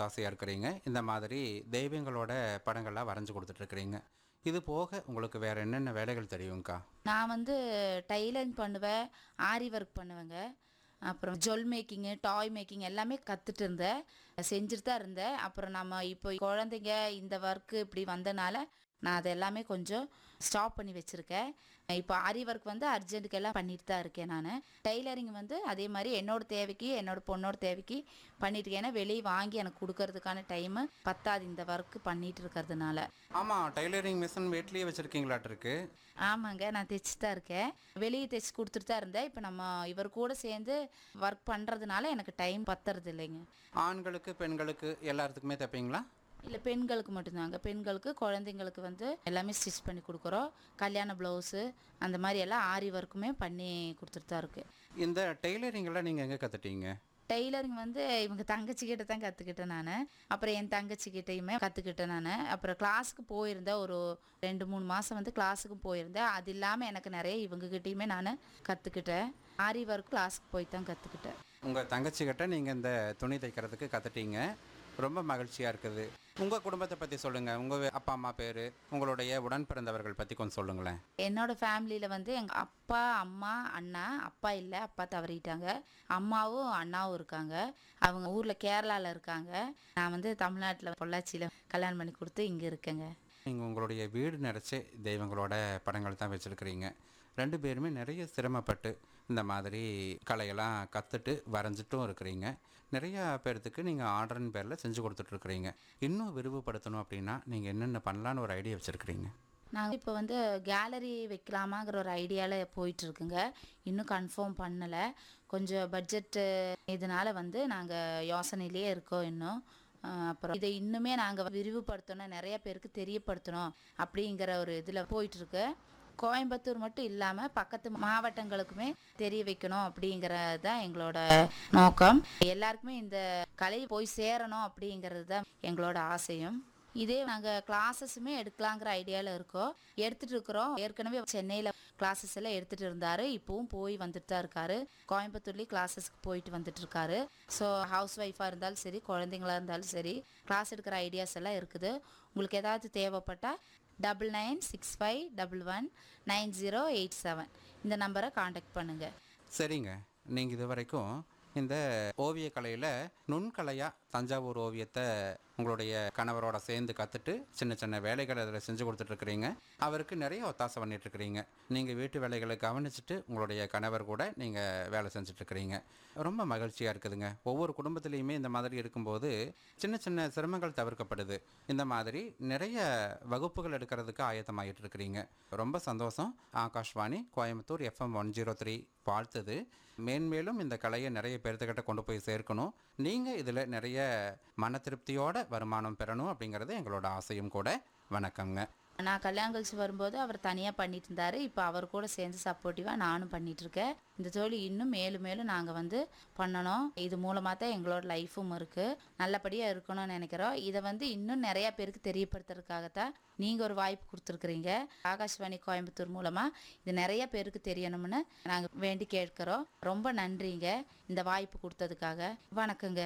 ஆசையாக இருக்கிறீங்க இந்த மாதிரி தெய்வங்களோட படங்கள்லாம் வரைஞ்சி கொடுத்துட்ருக்குறீங்க இது போக உங்களுக்கு வேறு என்னென்ன வேலைகள் தெரியுங்க்கா நான் வந்து டைலரிங் பண்ணுவேன் ஆரி ஒர்க் பண்ணுவேங்க அப்புறம் ஜொல் மேக்கிங்கு டாய் மேக்கிங் எல்லாமே கற்றுட்டு இருந்தேன் செஞ்சுட்டு தான் இருந்தேன் அப்புறம் நம்ம இப்போ குழந்தைங்க இந்த ஒர்க்கு இப்படி வந்தனால நான் அதை எல்லாமே கொஞ்சம் ஸ்டாப் பண்ணி வச்சுருக்கேன் இப்போ ஆரி ஒர்க் வந்து அர்ஜென்ட்டுக்கு எல்லாம் பண்ணிட்டு தான் இருக்கேன் நான் டைலரிங் வந்து அதே மாதிரி என்னோட தேவைக்கு என்னோட பொண்ணோட தேவைக்கு பண்ணிட்டு இருக்கேன் ஏன்னா வெளியே வாங்கி எனக்கு கொடுக்கறதுக்கான டைமு பத்தாது இந்த ஒர்க்கு பண்ணிட்டு இருக்கிறதுனால ஆமாம் டைலரிங் மிஷின் வீட்லேயே வச்சுருக்கீங்களாட்டிருக்கு ஆமாங்க நான் தைச்சு தான் இருக்கேன் வெளியே தைச்சு கொடுத்துட்டு தான் இருந்தேன் இப்போ நம்ம இவர் கூட சேர்ந்து ஒர்க் பண்ணுறதுனால எனக்கு டைம் பத்துறது இல்லைங்க ஆண்களுக்கு பெண்களுக்கு எல்லாத்துக்குமே தைப்பீங்களா இல்லை பெண்களுக்கு மட்டும்தாங்க பெண்களுக்கு குழந்தைங்களுக்கு வந்து எல்லாமே ஸ்டிச் பண்ணி கொடுக்குறோம் கல்யாண ப்ளவுஸு அந்த மாதிரி எல்லாம் ஆரி ஒர்க்குமே பண்ணி கொடுத்துட்டு தான் இருக்கு இந்த டெய்லரிங்கெல்லாம் நீங்கள் எங்கே கற்றுட்டீங்க டெய்லரிங் வந்து இவங்க தங்கச்சி கிட்ட தான் கற்றுக்கிட்டேன் நான் அப்புறம் என் தங்கச்சி கிட்டேயுமே கற்றுக்கிட்டேன் நான் அப்புறம் கிளாஸுக்கு போயிருந்தேன் ஒரு ரெண்டு மூணு மாதம் வந்து கிளாஸுக்கு போயிருந்தேன் அது இல்லாமல் எனக்கு நிறைய இவங்ககிட்டயுமே நான் கற்றுக்கிட்டேன் ஆரி ஒர்க் கிளாஸுக்கு போய் தான் கற்றுக்கிட்டேன் உங்கள் தங்கச்சிக்கிட்ட நீங்கள் இந்த துணி தைக்கிறதுக்கு கற்றுட்டீங்க ரொம்ப மகிழ்ச்சியாக இருக்குது உங்கள் குடும்பத்தை பற்றி சொல்லுங்கள் உங்கள் அப்பா அம்மா பேர் உங்களுடைய உடன் பிறந்தவர்கள் பற்றி கொஞ்சம் சொல்லுங்களேன் என்னோட ஃபேமிலியில் வந்து எங்கள் அப்பா அம்மா அண்ணா அப்பா இல்லை அப்பா தவறிட்டாங்க அம்மாவும் அண்ணாவும் இருக்காங்க அவங்க ஊரில் கேரளாவில் இருக்காங்க நான் வந்து தமிழ்நாட்டில் பொள்ளாச்சியில் கல்யாணம் பண்ணி கொடுத்து இங்கே இருக்கேங்க நீங்கள் உங்களுடைய வீடு நிறைச்சே தெய்வங்களோட படங்கள் தான் வச்சுருக்கிறீங்க ரெண்டு பேருமே நிறைய சிரமப்பட்டு இந்த மாதிரி கலையெல்லாம் கற்றுட்டு வரைஞ்சிட்டும் இருக்கிறீங்க நிறையா பேர்த்துக்கு நீங்கள் ஆர்டர்னு பேரில் செஞ்சு கொடுத்துட்ருக்குறீங்க இன்னும் விரிவுபடுத்தணும் அப்படின்னா நீங்கள் என்னென்ன பண்ணலான்னு ஒரு ஐடியா வச்சுருக்கிறீங்க நாங்கள் இப்போ வந்து கேலரி வைக்கலாமாங்கிற ஒரு ஐடியாவில் போயிட்டுருக்குங்க இன்னும் கன்ஃபார்ம் பண்ணலை கொஞ்சம் பட்ஜெட்டு இதனால வந்து நாங்கள் யோசனையிலேயே இருக்கோம் இன்னும் அஹ் அப்புறம் இதை இன்னுமே நாங்கள் விரிவுபடுத்தணும் நிறைய பேருக்கு தெரியப்படுத்தணும் அப்படிங்கிற ஒரு இதில் போயிட்டுருக்கு கோயம்புத்தூர் மட்டும் இல்லாமல் பக்கத்து மாவட்டங்களுக்குமே தெரிய வைக்கணும் அப்படிங்கிறது தான் எங்களோட நோக்கம் எல்லாருக்குமே இந்த கலை போய் சேரணும் அப்படிங்கிறது தான் எங்களோட ஆசையும் இதே நாங்கள் கிளாஸஸுமே எடுக்கலாங்கிற ஐடியாவில் இருக்கோம் எடுத்துட்டு இருக்கிறோம் ஏற்கனவே சென்னையில் கிளாஸஸ் எல்லாம் எடுத்துட்டு இருந்தாரு இப்போவும் போய் வந்துட்டு தான் இருக்காரு கோயம்புத்தூர்லேயும் கிளாஸஸ்க்கு போயிட்டு வந்துட்டு இருக்காரு ஸோ ஹவுஸ் ஒய்ஃபாக இருந்தாலும் சரி குழந்தைங்களா இருந்தாலும் சரி கிளாஸ் எடுக்கிற ஐடியாஸ் எல்லாம் இருக்குது உங்களுக்கு ஏதாவது தேவைப்பட்டால் double nine six five double one nine zero eight seven இந்த நம்பரை காண்டாக்ட் பண்ணுங்கள் சரிங்க நீங்கள் இது வரைக்கும் இந்த ஓவியக் கலையில் நுண்கலையாக தஞ்சாவூர் ஓவியத்தை உங்களுடைய கணவரோட சேர்ந்து கற்றுட்டு சின்ன சின்ன வேலைகளை அதில் செஞ்சு கொடுத்துட்ருக்குறீங்க அவருக்கு நிறைய ஒத்தாசை பண்ணிட்டுருக்கிறீங்க நீங்கள் வீட்டு வேலைகளை கவனிச்சுட்டு உங்களுடைய கணவர் கூட நீங்கள் வேலை செஞ்சுட்ருக்கிறீங்க ரொம்ப மகிழ்ச்சியாக இருக்குதுங்க ஒவ்வொரு குடும்பத்துலேயுமே இந்த மாதிரி இருக்கும்போது சின்ன சின்ன சிரமங்கள் தவிர்க்கப்படுது இந்த மாதிரி நிறைய வகுப்புகள் எடுக்கிறதுக்கு ஆயத்தமாகிட்டு இருக்கிறீங்க ரொம்ப சந்தோஷம் Akashvani Coimbatore FM one zero three வாழ்த்துது மேன்மேலும் இந்த கலையை நிறைய பேர்த்துக்கிட்ட கொண்டு போய் சேர்க்கணும் நீங்கள் இதில் நிறைய மன திருப்தியோட வருமானம் பெறணும் அப்படிங்கிறது எங்களோட ஆசையும் கூட வணக்கங்க நான் கல்யாணம் கழிச்சு வரும்போது அவர் தனியாக பண்ணிட்டு இருந்தாரு இப்போ அவர் கூட சேர்ந்து சப்போர்ட்டிவாக நானும் பண்ணிட்டு இருக்கேன் இந்த தொழில் இன்னும் மேலும் மேலும் நாங்கள் வந்து பண்ணணும் இது மூலமாக தான் எங்களோட லைஃபும் இருக்குது நல்லபடியாக இருக்கணும்னு நினைக்கிறோம் இதை வந்து இன்னும் நிறையா பேருக்கு தெரியப்படுத்துறதுக்காகத்தான் நீங்கள் ஒரு வாய்ப்பு கொடுத்துருக்குறீங்க ஆகாஷ்வாணி கோயம்புத்தூர் மூலமாக இது நிறைய பேருக்கு தெரியணும்னு நாங்கள் வேண்டி கேட்குறோம் ரொம்ப நன்றிங்க இந்த வாய்ப்பு கொடுத்ததுக்காக வணக்கங்க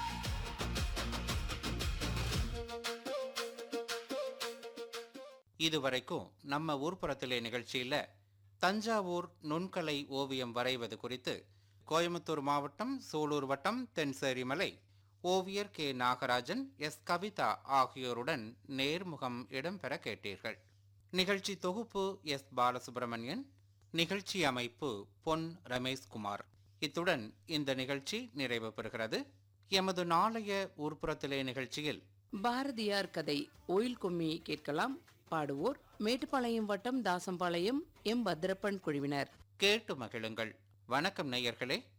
இதுவரைக்கும் நம்ம ஊர்ப்புறத்திலே நிகழ்ச்சியில் தஞ்சாவூர் நுண்கலை ஓவியம் வரைவது குறித்து கோயம்புத்தூர் மாவட்டம் சூலூர் வட்டம் தென்சேரிமலை ஓவியர் கே நாகராஜன் எஸ் கவிதா ஆகியோருடன் நேர்முகம் இடம்பெற கேட்டீர்கள் நிகழ்ச்சி தொகுப்பு எஸ் பாலசுப்ரமணியன் நிகழ்ச்சி அமைப்பு பொன் ரமேஷ்குமார் இத்துடன் இந்த நிகழ்ச்சி நிறைவு பெறுகிறது எமது நாளைய ஊர்ப்புறத்திலே நிகழ்ச்சியில் பாரதியார் கதை ஒயில் கும்மி கேட்கலாம் பாடுவோர் மேட்டுப்பாளையம் வட்டம் தாசம்பாளையம் எம் பத்ரப்பன் குழுவினர் கேட்டு மகிழுங்கள் வணக்கம் நேயர்களே